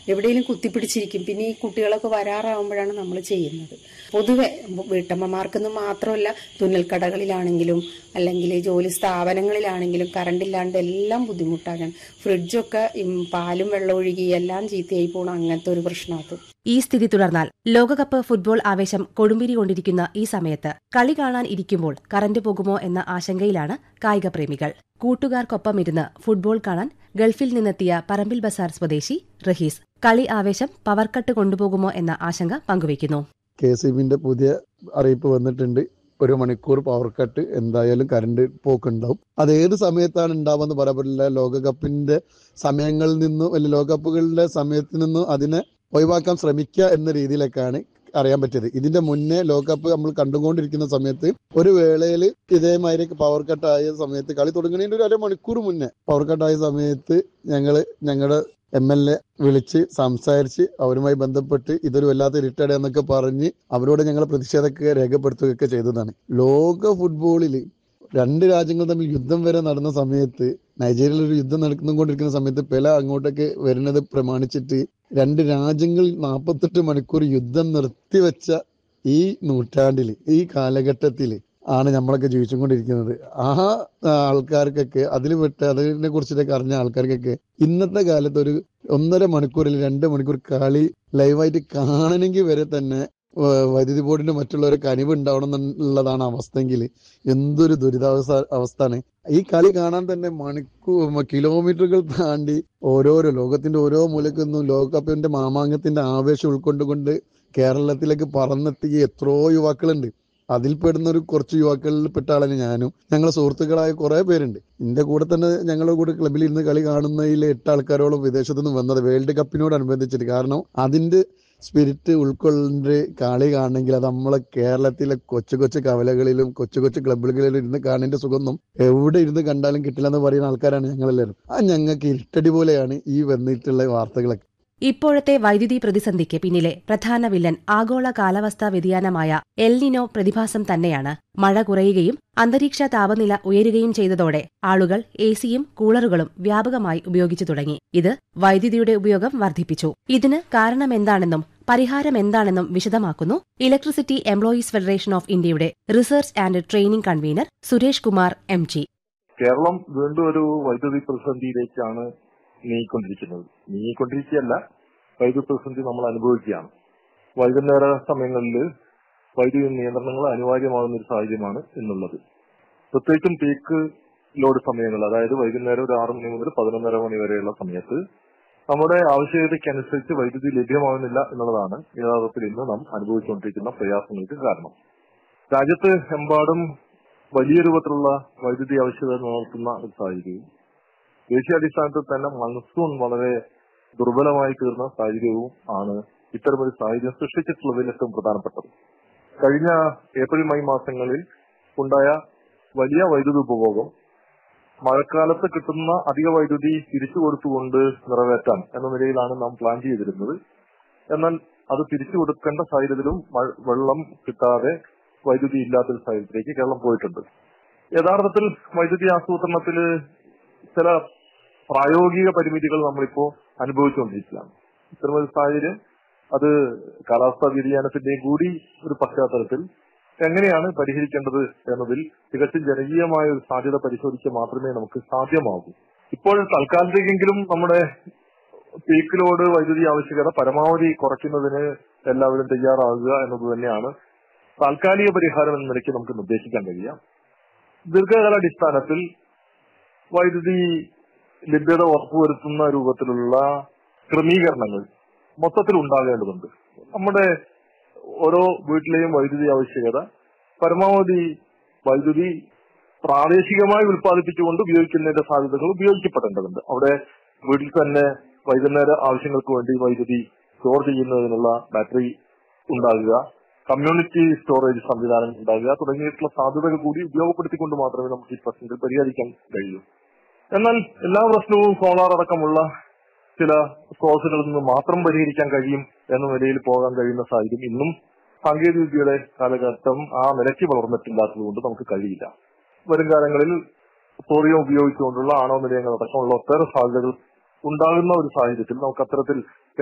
എവിടെയെങ്കിലും കുത്തിപ്പിടിച്ചിരിക്കും പിന്നെ ഈ കുട്ടികളൊക്കെ വരാറാവുമ്പോഴാണ് നമ്മൾ ചെയ്യുന്നത് പൊതുവെ വീട്ടമ്മമാർക്കെന്ന് മാത്രമല്ല തുന്നൽക്കടകളിലാണെങ്കിലും അല്ലെങ്കിൽ ജോലി സ്ഥാപനങ്ങളിലാണെങ്കിലും കറണ്ട് ഇല്ലാണ്ട് എല്ലാം ബുദ്ധിമുട്ടാണ് ഫ്രിഡ്ജൊക്കെ ഉം, പാലും വെള്ളം ഒഴുകി എല്ലാം ചീത്തയായി പോകണം അങ്ങനത്തെ ഒരു പ്രശ്നമാണ് ഈ സ്ഥിതി തുടർന്നാൽ ലോകകപ്പ് ഫുട്ബോൾ ആവേശം കൊടുമ്പിരി കൊണ്ടിരിക്കുന്ന ഈ സമയത്ത് കളി കാണാൻ ഇരിക്കുമ്പോൾ കറന്റ് പോകുമോ എന്ന ആശങ്കയിലാണ് കായിക പ്രേമികൾ കൂട്ടുകാർക്കൊപ്പം ഇരുന്ന് ഫുട്ബോൾ കാണാൻ ഗൾഫിൽ നിന്നെത്തിയ പറമ്പിൽ ബസാർ സ്വദേശി റഹീസ് കളി ആവേശം പവർ കട്ട് കൊണ്ടുപോകുമോ എന്ന ആശങ്ക പങ്കുവയ്ക്കുന്നു കെ സി ബിന്റെ പുതിയ അറിയിപ്പ് വന്നിട്ടുണ്ട് ഒരു മണിക്കൂർ പവർ കട്ട് എന്തായാലും കറണ്ട് പോക്കുണ്ടാവും അത് ഏത് സമയത്താണ് ഉണ്ടാവുമെന്ന് പറയാൻ പറ്റില്ല ലോകകപ്പിന്റെ സമയങ്ങളിൽ നിന്നും അല്ലെങ്കിൽ ലോകകപ്പുകളുടെ സമയത്ത് നിന്നും അതിനെ ഒഴിവാക്കാൻ ശ്രമിക്കുക എന്ന രീതിയിലേക്കാണ് അറിയാൻ പറ്റിയത് ഇതിന്റെ മുന്നേ ലോകകപ്പ് നമ്മൾ കണ്ടുകൊണ്ടിരിക്കുന്ന സമയത്ത് ഒരു വേളയിൽ ഇതേമാതിരി പവർ കട്ട് ആയ സമയത്ത് കളി തുടങ്ങുന്നതിന്റെ ഒരു അരമണിക്കൂർ മുന്നേ പവർ കട്ട് ആയ സമയത്ത് ഞങ്ങള് ഞങ്ങളുടെ എം എൽ എ വിളിച്ച് സംസാരിച്ച് അവരുമായി ബന്ധപ്പെട്ട് ഇതൊരു വല്ലാത്ത ഇരുട്ടട എന്നൊക്കെ പറഞ്ഞ് അവരോട് ഞങ്ങൾ പ്രതിഷേധമൊക്കെ രേഖപ്പെടുത്തുകയൊക്കെ ചെയ്തതാണ് ലോക ഫുട്ബോളിൽ രണ്ട് രാജ്യങ്ങൾ തമ്മിൽ യുദ്ധം വരെ നടന്ന സമയത്ത് നൈജീരിയയിൽ ഒരു യുദ്ധം നടന്നുകൊണ്ടിരിക്കുന്ന സമയത്ത് പെല അങ്ങോട്ടൊക്കെ വരുന്നത് പ്രമാണിച്ചിട്ട് രണ്ട് രാജ്യങ്ങളിൽ നാൽപ്പത്തെട്ട് മണിക്കൂർ യുദ്ധം നിർത്തിവെച്ച ഈ നൂറ്റാണ്ടിൽ ഈ കാലഘട്ടത്തിൽ ആണ് നമ്മളൊക്കെ ജീവിച്ചുകൊണ്ടിരിക്കുന്നത് ആ ആൾക്കാർക്കൊക്കെ അതിൽ പെട്ട് അതിനെ കുറിച്ചിട്ടൊക്കെ അറിഞ്ഞ ആൾക്കാർക്കൊക്കെ ഇന്നത്തെ കാലത്ത് ഒരു ഒന്നര മണിക്കൂറിൽ രണ്ട് മണിക്കൂർ കളി ലൈവായിട്ട് കാണണമെങ്കിൽ വരെ തന്നെ വ- വൈദ്യുതി ബോർഡിന്റെ മറ്റുള്ളവരെ കനിവ് ഉണ്ടാവണം എന്നുള്ളതാണ് അവസ്ഥയെങ്കിൽ എന്തൊരു ദുരിതാവസ്ഥ അവസ്ഥയാണ് ഈ കളി കാണാൻ തന്നെ മണിക്കൂർ കിലോമീറ്ററുകൾ താണ്ടി ഓരോരോ ലോകത്തിന്റെ ഓരോ മൂലക്കൊന്നും ലോകകപ്പിന്റെ മാമാങ്കത്തിന്റെ ആവേശം ഉൾക്കൊണ്ടുകൊണ്ട് കേരളത്തിലേക്ക് പറന്നെത്തിയ എത്രയോ യുവാക്കളുണ്ട് അതിൽ പെടുന്ന ഒരു കുറച്ച് യുവാക്കളിൽ പെട്ട ആളാണ് ഞാനും ഞങ്ങളെ സുഹൃത്തുക്കളായ കുറെ പേരുണ്ട് എന്റെ കൂടെ തന്നെ ഞങ്ങളുടെ കൂടെ ക്ലബിൽ ഇരുന്ന് കളി കാണുന്നതിൽ എട്ട് ആൾക്കാരോളം വിദേശത്തു നിന്ന് വന്നത് വേൾഡ് കപ്പിനോടനുബന്ധിച്ചിട്ട് കാരണം അതിന്റെ സ്പിരിറ്റ് ഉൾക്കൊണ്ട് കളി കാണണമെങ്കിൽ അത് നമ്മളെ കേരളത്തിലെ കൊച്ചു കൊച്ചു കവലകളിലും കൊച്ചു കൊച്ചു ക്ലബുകളിലും ഇരുന്ന് കാണേണ്ട സുഖമൊന്നും എവിടെ ഇരുന്ന് കണ്ടാലും കിട്ടില്ല എന്ന് പറയുന്ന ആൾക്കാരാണ് ഞങ്ങളെല്ലാവരും ആ ഞങ്ങൾക്ക് ഇരുട്ടടി പോലെയാണ് ഈ വന്നിട്ടുള്ള വാർത്തകളൊക്കെ ഇപ്പോഴത്തെ വൈദ്യുതി പ്രതിസന്ധിക്ക് പിന്നിലെ പ്രധാന വില്ലൻ ആഗോള കാലാവസ്ഥാ വ്യതിയാനമായ എൽനിനോ പ്രതിഭാസം തന്നെയാണ് മഴ കുറയുകയും അന്തരീക്ഷ താപനില ഉയരുകയും ചെയ്തതോടെ ആളുകൾ എസിയും കൂളറുകളും വ്യാപകമായി ഉപയോഗിച്ചു തുടങ്ങി ഇത് വൈദ്യുതിയുടെ ഉപയോഗം വർദ്ധിപ്പിച്ചു ഇതിന് കാരണമെന്താണെന്നും പരിഹാരം എന്താണെന്നും വിശദമാക്കുന്നു ഇലക്ട്രിസിറ്റി എംപ്ലോയീസ് ഫെഡറേഷൻ ഓഫ് ഇന്ത്യയുടെ research and training convener Suresh Kumar M G Keralam വീണ്ടും ഒരു വൈദ്യുതി പ്രതിസന്ധിയിലേക്കാണ് നീങ്ങിക്കൊണ്ടിരിക്കുന്നത് നീങ്ങിക്കൊണ്ടിരിക്കുകയല്ല വൈദ്യുതി പ്രതിസന്ധി നമ്മൾ അനുഭവിക്കുകയാണ് വൈകുന്നേര സമയങ്ങളിൽ വൈദ്യുതി നിയന്ത്രണങ്ങൾ അനിവാര്യമാകുന്ന ഒരു സാഹചര്യമാണ് ഇന്നുള്ളത് പ്രത്യേകിച്ചും പീക്ക് ലോഡ് സമയങ്ങൾ അതായത് വൈകുന്നേരം ഒരു ആറ് മണി മുതൽ പതിനൊന്നര മണി വരെയുള്ള സമയത്ത് നമ്മുടെ ആവശ്യകതയ്ക്കനുസരിച്ച് വൈദ്യുതി ലഭ്യമാകുന്നില്ല എന്നുള്ളതാണ് യഥാർത്ഥത്തിൽ ഇന്ന് നാം അനുഭവിച്ചുകൊണ്ടിരിക്കുന്ന പ്രയാസങ്ങൾക്ക് കാരണം രാജ്യത്ത് എമ്പാടും വലിയ രൂപത്തിലുള്ള വൈദ്യുതി ആവശ്യകത നിലനിർത്തുന്ന ഒരു സാഹചര്യവും ദേശീയാടിസ്ഥാനത്തിൽ തന്നെ മൺസൂൺ വളരെ ദുർബലമായി തീർന്ന സാഹചര്യവും ആണ് ഇത്തരമൊരു സാഹചര്യം സൃഷ്ടിച്ചിട്ടുള്ളതിൽ ഏറ്റവും പ്രധാനപ്പെട്ടത് കഴിഞ്ഞ ഏപ്രിൽ മെയ് മാസങ്ങളിൽ ഉണ്ടായ വലിയ വൈദ്യുതി ഉപഭോഗം മഴക്കാലത്ത് കിട്ടുന്ന അധിക വൈദ്യുതി തിരിച്ചു കൊടുത്തുകൊണ്ട് നിറവേറ്റാൻ എന്ന നിലയിലാണ് നാം പ്ലാൻ ചെയ്തിരുന്നത് എന്നാൽ അത് തിരിച്ചു കൊടുക്കേണ്ട സാഹചര്യത്തിലും മഴ- വെള്ളം കിട്ടാതെ വൈദ്യുതി ഇല്ലാത്തൊരു സാഹചര്യത്തിലേക്ക് കേരളം പോയിട്ടുണ്ട് യഥാർത്ഥത്തിൽ വൈദ്യുതി ആസൂത്രണത്തിൽ ചില പ്രായോഗിക പരിമിതികൾ നമ്മളിപ്പോ അനുഭവിച്ചുകൊണ്ടിരിക്കുകയാണ് ഇത്തരമൊരു സാഹചര്യം അത് കാലാവസ്ഥാ വ്യതിയാനത്തിന്റെയും കൂടി ഒരു പശ്ചാത്തലത്തിൽ എങ്ങനെയാണ് പരിഹരിക്കേണ്ടത് എന്നതിൽ തികച്ചും ജനകീയമായ ഒരു സാധ്യത പരിശോധിച്ച് മാത്രമേ നമുക്ക് സാധ്യമാകൂ ഇപ്പോൾ തൽക്കാലത്തേക്കെങ്കിലും നമ്മുടെ പീക്ക് ലോഡ് വൈദ്യുതി ആവശ്യകത പരമാവധി കുറയ്ക്കുന്നതിന് എല്ലാവരും തയ്യാറാകുക എന്നത് തന്നെയാണ് താൽക്കാലിക പരിഹാരം എന്ന നിലയ്ക്ക് നമുക്ക് നിർദ്ദേശിക്കാൻ കഴിയാം ദീർഘകാലാടിസ്ഥാനത്തിൽ വൈദ്യുതി ലഭ്യത ഉറപ്പുവരുത്തുന്ന രൂപത്തിലുള്ള ക്രമീകരണങ്ങൾ മൊത്തത്തിൽ ഉണ്ടാകേണ്ടതുണ്ട് നമ്മുടെ ഓരോ വീട്ടിലെയും വൈദ്യുതി ആവശ്യകത പരമാവധി വൈദ്യുതി പ്രാദേശികമായി ഉൽപ്പാദിപ്പിച്ചുകൊണ്ട് ഉപയോഗിക്കുന്നതിന്റെ സാധ്യതകൾ ഉപയോഗിക്കപ്പെടേണ്ടതുണ്ട് അവിടെ വീട്ടിൽ തന്നെ വൈകുന്നേര ആവശ്യങ്ങൾക്ക് വേണ്ടി വൈദ്യുതി സ്റ്റോർ ചെയ്യുന്നതിനുള്ള ബാറ്ററി ഉണ്ടാകുക കമ്മ്യൂണിറ്റി സ്റ്റോറേജ് സംവിധാനം ഉണ്ടാകുക തുടങ്ങിയിട്ടുള്ള സാധ്യതകൾ കൂടി ഉപയോഗപ്പെടുത്തിക്കൊണ്ട് മാത്രമേ നമുക്ക് ഈ പ്രശ്നത്തിൽ പരിഹരിക്കാൻ കഴിയൂ എന്നാൽ എല്ലാ പ്രശ്നവും സോളാർ അടക്കമുള്ള ചില സോഴ്സുകളിൽ നിന്ന് മാത്രം പരിഹരിക്കാൻ കഴിയും എന്ന നിലയിൽ പോകാൻ കഴിയുന്ന സാഹചര്യം ഇന്നും സാങ്കേതിക വിദ്യയുടെ കാലഘട്ടം ആ നിലയ്ക്ക് വളർന്നിട്ടില്ലാത്തതുകൊണ്ട് നമുക്ക് കഴിയില്ല വരും കാലങ്ങളിൽ സോറിയം ഉപയോഗിച്ചുകൊണ്ടുള്ള ആണവ നിലയങ്ങൾ അടക്കമുള്ള ഒട്ടേറെ സാധ്യതകൾ ഉണ്ടാകുന്ന ഒരു സാഹചര്യത്തിൽ നമുക്ക് അത്തരത്തിൽ